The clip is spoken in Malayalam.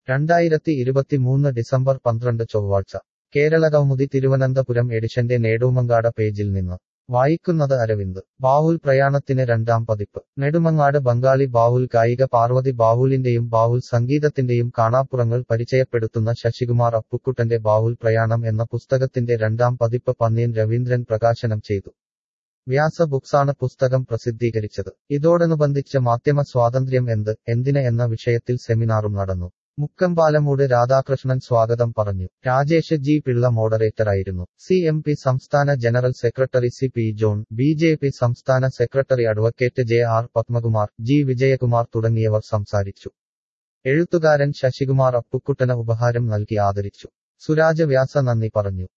രണ്ടായിരത്തി ഇരുപത്തിമൂന്ന് ഡിസംബർ പന്ത്രണ്ട് ചൊവ്വാഴ്ച കേരളകൗമുദി തിരുവനന്തപുരം എഡിഷന്റെ നേടൂമങ്ങാട് പേജിൽ നിന്ന് വായിക്കുന്നത് അരവിന്ദ് ബാവുൽ പ്രയാണത്തിന് രണ്ടാം പതിപ്പ് നെടുമങ്ങാട് ബംഗാളി ബാവുൽ ഗായിക പാർവതി ബാവുലിന്റെയും ബാവുൽ സംഗീതത്തിന്റെയും കാണാപ്പുറങ്ങൾ പരിചയപ്പെടുത്തുന്ന ശശികുമാർ അപ്പുക്കുട്ടന്റെ ബാവുൽ പ്രയാണം എന്ന പുസ്തകത്തിന്റെ രണ്ടാം പതിപ്പ് പന്നിയൻ രവീന്ദ്രൻ പ്രകാശനം ചെയ്തു വ്യാസ ബുക്സാണ് പുസ്തകം പ്രസിദ്ധീകരിച്ചത് ഇതോടനുബന്ധിച്ച് മാധ്യമ സ്വാതന്ത്ര്യം എന്ത് എന്തിന് എന്ന വിഷയത്തിൽ സെമിനാറും നടന്നു മുക്കമ്പാലമൂട് രാധാകൃഷ്ണൻ സ്വാഗതം പറഞ്ഞു രാജേഷ് ജി പിള്ള മോഡറേറ്ററായിരുന്നു സി എം പി സംസ്ഥാന general secretary C P John B J P സംസ്ഥാന സെക്രട്ടറി advocate J R Padmakumar G Vijayakumar തുടങ്ങിയവർ സംസാരിച്ചു എഴുത്തുകാരൻ ശശികുമാർ അപ്പുക്കുട്ടന് ഉപഹാരം നൽകി ആദരിച്ചു സുരാജ് വ്യാസ നന്ദി പറഞ്ഞു